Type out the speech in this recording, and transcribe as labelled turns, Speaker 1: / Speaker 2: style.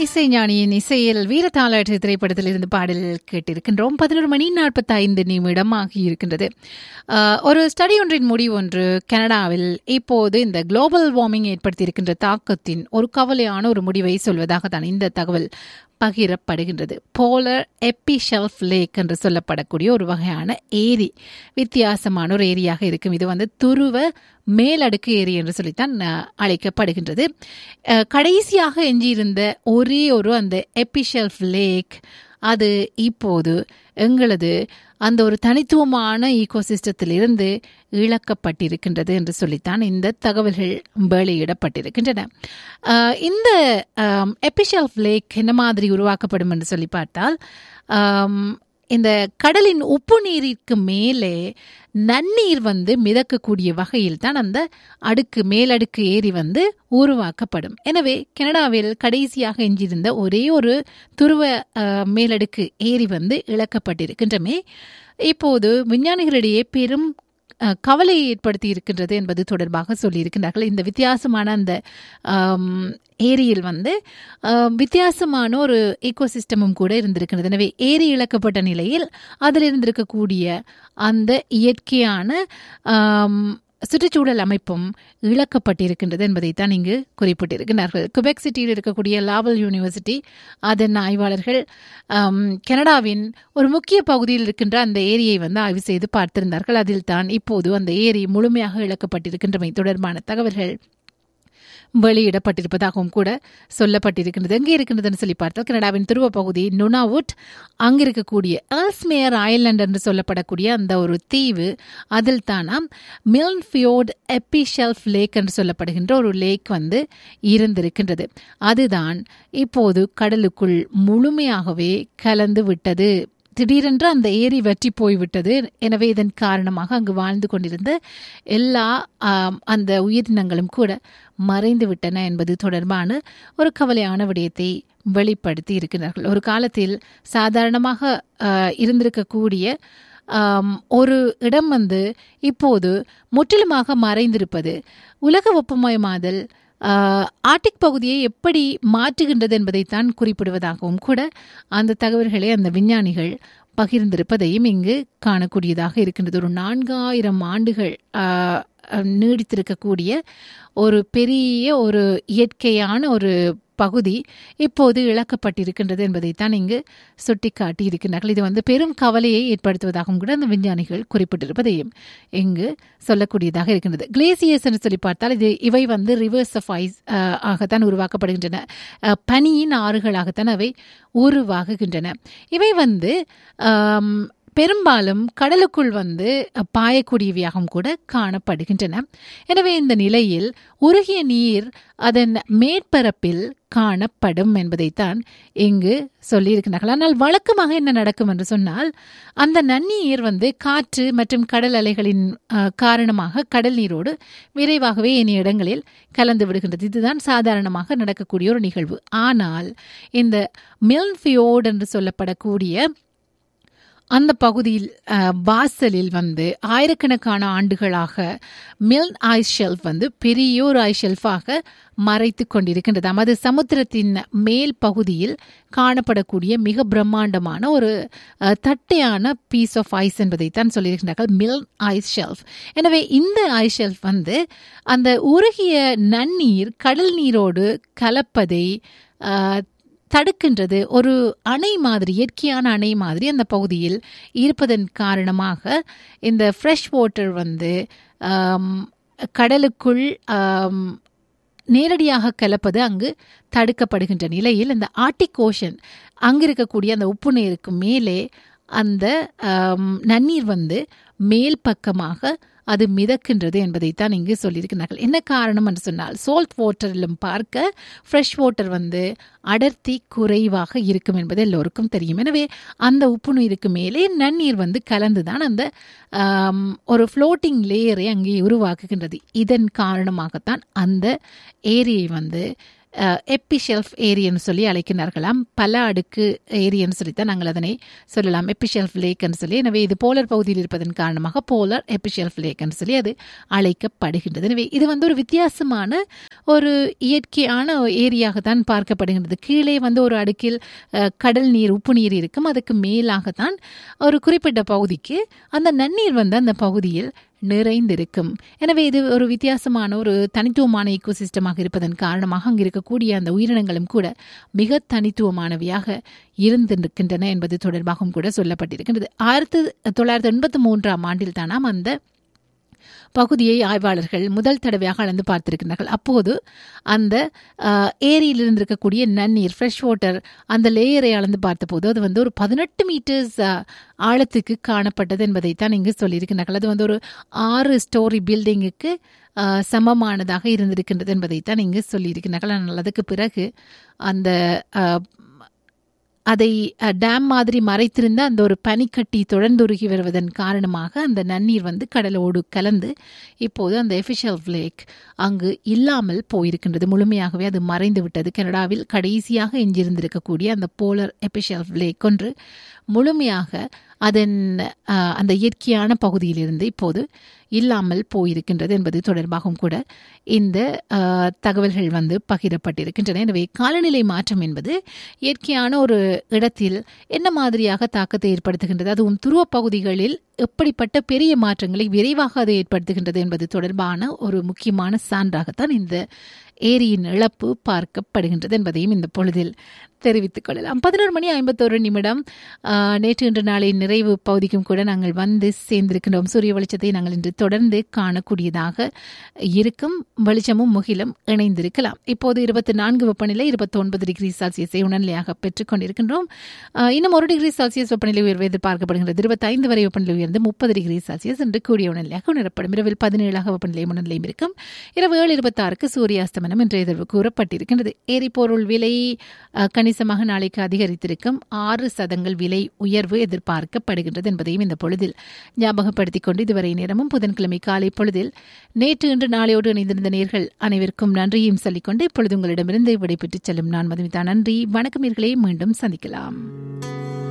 Speaker 1: இசைஞானியின் இசையில் வீரத்தாளாற்று திரைப்படத்தில் இருந்து பாடல் கேட்டிருக்கின்றோம் பதினொரு மணி நாற்பத்தைந்து நிமிடம் ஆகியிருக்கின்றது ஆஹ், ஒரு ஸ்டடி ஒன்றின் முடிவு ஒன்று கனடாவில் இப்போது இந்த குளோபல் வார்மிங் ஏற்படுத்தியிருக்கின்ற தாக்கத்தின் ஒரு கவலையான ஒரு முடிவை சொல்வதாக தான் இந்த தகவல் பகிரப்படுகின்றது போலர் எப்பி ஷெல்ஃப் லேக் என்று சொல்லப்படக்கூடிய ஒரு வகையான ஏரி வித்தியாசமான ஒரு ஏரியாக இருக்கும் இது வந்து துருவ மேலடுக்கு ஏரி என்று சொல்லித்தான் அஹ், அழைக்கப்படுகின்றது அஹ், கடைசியாக எஞ்சியிருந்த ஒரே ஒரு அந்த எபிஷெல்ஃப் லேக் அது இப்போது எங்களது அந்த ஒரு தனித்துவமான ஈகோசிஸ்டத்திலிருந்து இழக்கப்பட்டிருக்கின்றது என்று சொல்லித்தான் இந்த தகவல்கள் வெளியிடப்பட்டிருக்கின்றன அஹ், இந்த எபிஷெல்ஃப் லேக் என்ன மாதிரி உருவாக்கப்படும் என்று சொல்லி பார்த்தால் ஆம், இந்த கடலின் உப்பு நீரிற்கு மேலே நன்னீர் வந்து மிதக்கக்கூடிய வகையில் தான் அந்த அடுக்கு மேலடுக்கு ஏரி வந்து உருவாக்கப்படும் எனவே கனடாவில் கடைசியாக எஞ்சியிருந்த ஒரே ஒரு துருவ அஹ், மேலடுக்கு ஏரி வந்து இழக்கப்பட்டிருக்கின்றமே இப்போது விஞ்ஞானிகளிடையே பெரும் அஹ், கவலையை ஏற்படுத்தி இருக்கின்றது என்பது தொடர்பாக சொல்லியிருக்கிறார்கள் இந்த வித்தியாசமான அந்த ஆம், ஏரியில் வந்து ஆம், வித்தியாசமான ஒரு ஈகோசிஸ்டமும் கூட இருந்திருக்கிறது எனவே ஏரி இழக்கப்பட்ட நிலையில் அதில் இருந்திருக்கக்கூடிய அந்த இயற்கையான ஆம், சுற்றுச்சூழல் அமைப்பும் இழக்கப்பட்டிருக்கின்றது என்பதைத்தான் இங்கு குறிப்பிட்டிருக்கிறார்கள் குபெக் சிட்டியில் இருக்கக்கூடிய லாவல் யூனிவர்சிட்டி அதன் ஆய்வாளர்கள் ஆம், கனடாவின் ஒரு முக்கிய பகுதியில் இருக்கின்ற அந்த ஏரியை வந்து ஆய்வு செய்து பார்த்திருந்தார்கள் அதில் தான் இப்போது அந்த ஏரி முழுமையாக இழக்கப்பட்டிருக்கின்றமை தொடர்பான தகவல்கள் வெளியிடப்பட்டிருப்பதாகவும் கூட சொல்லப்பட்டிருக்கின்றது எங்கே இருக்கின்றதுன்னு சொல்லி பார்த்தால் கனடாவின் துருவ பகுதி நுனாவுட் அங்கு இருக்கக்கூடிய எல்ஸ்மேயர் ஐலண்ட் என்று சொல்லப்படக்கூடிய அந்த ஒரு தீவு அதில் தானாம் மில்ன்ஃபியோர்ட் எபிஷெல்ஃப் லேக் என்று சொல்லப்படுகின்ற ஒரு லேக் வந்து இருந்திருக்கின்றது அதுதான் இப்போது கடலுக்குள் முழுமையாகவே கலந்து விட்டது திடீரென்று அந்த ஏரி வற்றி போய்விட்டது எனவே இதன் காரணமாக அங்கு வாழ்ந்து கொண்டிருந்த எல்லா ஆம், அந்த உயிரினங்களும் கூட மறைந்து விட்டன என்பது தொடர்பான ஒரு கவலையான விடயத்தை வெளிப்படுத்தி இருக்கிறார்கள் ஒரு காலத்தில் சாதாரணமாக ஆ, இருந்திருக்கக்கூடிய ஆம், ஒரு இடம் வந்து இப்போது முற்றிலுமாக மறைந்திருப்பது உலக வெப்பமயமாதல் ஆஹ், ஆர்டிக் பகுதியை எப்படி மாற்றுகின்றது என்பதைத்தான் குறிப்பிடுவதாகவும் கூட அந்த தகவல்களை அந்த விஞ்ஞானிகள் பகிர்ந்திருப்பதையும் இங்கு காணக்கூடியதாக இருக்கின்றது ஒரு நான்காயிரம் ஆண்டுகள் ஆஹ், அஹ், நீடித்திருக்கக்கூடிய ஒரு பெரிய ஒரு இயற்கையான ஒரு பகுதி இப்போது இழக்கப்பட்டிருக்கின்றது என்பதைத்தான் இங்கு சுட்டிக்காட்டி இருக்கின்றார்கள் இது வந்து பெரும் கவலையை ஏற்படுத்துவதாகவும் கூட அந்த விஞ்ஞானிகள் குறிப்பிட்டிருப்பதையும் இங்கு சொல்லக்கூடியதாக இருக்கின்றது கிளேசியர்ஸ் என்று சொல்லி பார்த்தால் இது இவை வந்து ரிவர்ஸ் ஆஃப் ஐஸ் ஆகத்தான் உருவாக்கப்படுகின்றன அஹ், பனியின் ஆறுகளாகத்தான் அவை உருவாகுகின்றன இவை வந்து ஆம், பெரும்பாலும் கடலுக்குள் வந்து அஹ், பாயக்கூடியவையாகவும் கூட காணப்படுகின்றன எனவே இந்த நிலையில் உருகிய நீர் அதன் மேற்பரப்பில் காணப்படும் என்பதைத்தான் இங்கு சொல்லியிருக்கிறார்கள் ஆனால் வழக்கமாக என்ன நடக்கும் என்று சொன்னால் அந்த நன்னீர் வந்து காற்று மற்றும் கடல் அலைகளின் அஹ், காரணமாக கடல் நீரோடு விரைவாகவே இனி இடங்களில் கலந்து விடுகின்றது இதுதான் சாதாரணமாக நடக்கக்கூடிய ஒரு நிகழ்வு ஆனால் இந்த மில்ன்ஃபியோர்ட் என்று சொல்லப்படக்கூடிய அந்த பகுதியில் அஹ், வாசலில் வந்து ஆயிரக்கணக்கான ஆண்டுகளாக மில்ன் ஐஸ் ஷெல்ஃப் வந்து பெரிய ஒரு ஐஸ் ஷெல்ஃபாக மறைத்து கொண்டிருக்கின்றது அது சமுத்திரத்தின் மேல் பகுதியில் காணப்படக்கூடிய மிக பிரம்மாண்டமான ஒரு அஹ், தட்டையான பீஸ் ஆஃப் ஐஸ் என்பதைத்தான் சொல்லியிருக்கிறார்கள் மில்ன் ஐஸ் ஷெல்ஃப் எனவே இந்த ஐஸ் ஷெல்ஃப் வந்து அந்த உருகிய நன்னீர் கடல் நீரோடு கலப்பதை அஹ், தடுக்கின்றது ஒரு அணை மாதிரி இயற்கையான அணை மாதிரி அந்த பகுதியில் இருப்பதன் காரணமாக இந்த ஃப்ரெஷ் வாட்டர் வந்து ஆம், கடலுக்குள் ஆம், நேரடியாக கலப்பது அங்கு தடுக்கப்படுகின்ற நிலையில் இந்த ஆர்டிக் ஓஷன் அங்கு இருக்கக்கூடிய அந்த உப்பு நீருக்கு மேலே அந்த ஆம், நன்னீர் வந்து மேல் பக்கமாக அது மிதக்கின்றது என்பதைத்தான் இங்கு சொல்லியிருக்கிறார்கள் என்ன காரணம் என்று சொன்னால் சோல்ட் வாட்டரிலும் பார்க்க ஃப்ரெஷ் வாட்டர் வந்து அடர்த்தி குறைவாக இருக்கும் என்பது எல்லோருக்கும் தெரியும் எனவே அந்த உப்பு நீருக்கு மேலே நன்னீர் வந்து கலந்துதான் அந்த ஆம், ஒரு ஃப்ளோட்டிங் லேயரை அங்கே உருவாக்குகின்றது இதன் காரணமாகத்தான் அந்த ஏரியை வந்து எப்பிஷெல்ஃப் ஏரியன்னு சொல்லி அழைக்கிறார்களாம் பல அடுக்கு ஏரியன்னு சொல்லித்தான் நாங்கள் அதனை சொல்லலாம் எப்பிஷெல்ஃப் லேக்னு சொல்லி எனவே இது போலர் பகுதியில் இருப்பதன் காரணமாக போலர் எப்பிஷெல்ஃப் லேக்னு சொல்லி அது அழைக்கப்படுகின்றது எனவே இது வந்து ஒரு வித்தியாசமான ஒரு இயற்கையான ஏரியாக தான் பார்க்கப்படுகின்றது கீழே வந்து ஒரு அடுக்கில் அஹ், கடல் நீர் உப்பு நீர் இருக்கும் அதுக்கு மேலாகத்தான் ஒரு குறிப்பிட்ட பகுதிக்கு அந்த நன்னீர் வந்து அந்த பகுதியில் நிறைந்திருக்கும் எனவே இது ஒரு வித்தியாசமான ஒரு தனித்துவமான ஈகோசிஸ்டமாக இருப்பதன் காரணமாக அங்கு இருக்கக்கூடிய அந்த உயிரினங்களும் கூட மிக தனித்துவமானவையாக இருந்திருக்கின்றன என்பது தொடர்பாகவும் கூட சொல்லப்பட்டிருக்கின்றது ஆயிரத்தி தொள்ளாயிரத்தி எண்பத்தி மூன்றாம் ஆண்டில் தானாம் அந்த பகுதியை ஆய்வாளர்கள் முதல் தடவையாக அளந்து பார்த்திருக்கிறார்கள் அப்போது அந்த ஆஹ், ஏரியில் இருந்திருக்கக்கூடிய நன்னீர் ஃப்ரெஷ் வாட்டர் அந்த லேயரை அளந்து பார்த்தபோது அது வந்து ஒரு பதினெட்டு மீட்டர்ஸ் ஆழத்துக்கு காணப்பட்டது என்பதைத்தான் இங்கு சொல்லியிருக்கிறார்கள் அது வந்து ஒரு ஆறு ஸ்டோரி பில்டிங்குக்கு ஆஹ், சமமானதாக இருந்திருக்கின்றது என்பதைத்தான் இங்கு சொல்லியிருக்கிறார்கள் ஆனால் அதுக்கு பிறகு அந்த ஆஹ், அதை அஹ், டேம் மாதிரி மறைத்திருந்த அந்த ஒரு பனிக்கட்டி தொடர்ந்துருகி வருவதன் காரணமாக அந்த நன்னீர் வந்து கடலோடு கலந்து இப்போது அந்த எஃபிஷியல் லேக் அங்கு இல்லாமல் போயிருக்கின்றது முழுமையாகவே அது மறைந்து விட்டது கனடாவில் கடைசியாக எஞ்சியிருந்திருக்கக்கூடிய அந்த போலர் எபிஷியல் லேக் ஒன்று முழுமையாக அதன் அஹ், அந்த இயற்கையான பகுதியிலிருந்து இப்போது இல்லாமல் போயிருக்கின்றது என்பது தொடர்பாகவும் கூட இந்த அஹ், தகவல்கள் வந்து பகிரப்பட்டிருக்கின்றன எனவே காலநிலை மாற்றம் என்பது இயற்கையான ஒரு இடத்தில் என்ன மாதிரியாக தாக்கத்தை ஏற்படுத்துகின்றது அதுவும் துருவ பகுதிகளில் எப்படிப்பட்ட பெரிய மாற்றங்களை விரைவாக அது ஏற்படுத்துகின்றது என்பது தொடர்பான ஒரு முக்கியமான சான்றாகத்தான் இந்த ஏரியின் இழப்பு பார்க்கப்படுகின்றது என்பதையும் இந்த பொழுதில் தெரிவித்துக் கொள்ளலாம் பதினோரு மணி ஐம்பத்தோரு நிமிடம் ஆஹ், நேற்று இன்று நாளை நிறைவு பகுதிக்கும் கூட நாங்கள் வந்து சேர்ந்திருக்கின்றோம் சூரிய வெளிச்சத்தை நாங்கள் இன்று தொடர்ந்து காணக்கூடியதாக இருக்கும் வெளிச்சமும் முகிலும் இணைந்திருக்கலாம் இப்போது இருபத்தி நான்கு வெப்பநிலை இருபத்தி ஒன்பது டிகிரி செல்சியஸை உணர்நிலையாக பெற்றுக் கொண்டிருக்கின்றோம் ஆஹ், இன்னும் ஒரு டிகிரி செல்சியஸ் வெப்பநிலை உயர்வு எதிர்பார்க்கப்படுகிறது இருபத்தைந்து வரை வெப்பநிலை உயர்ந்து முப்பது டிகிரி செல்சியஸ் என்று கூடிய உணர்நிலையாக உணரப்படும் இரவில் பதினேழாக வெப்பநிலை உணர்நிலையும் இருக்கும் இரவு ஏழு இருபத்தாறுக்கு சூரியாஸ்தமனம் என்ற எதிர்வு கூறப்பட்டிருக்கின்றது எரிபொருள் விலை அஹ், கணிசமாக நாளைக்கு அதிகரித்திருக்கும் ஆறு சதங்கள் விலை உயர்வு எதிர்பார்க்கப்படுகின்றது என்பதையும் இந்த பொழுதில் ஞாபகப்படுத்திக் கொண்டு இதுவரை நேரமும் புதன்கிழமை காலை பொழுதில் நேற்று இன்று நாளையோடு இணைந்திருந்த நேர்கள் அனைவருக்கும் நன்றியையும் சொல்லிக்கொண்டு இப்பொழுது உங்களிடமிருந்து விடைபெற்றுச் செல்லும் நான் மதுமிதா நன்றி வணக்கம் நேர்களே மீண்டும் சந்திக்கலாம்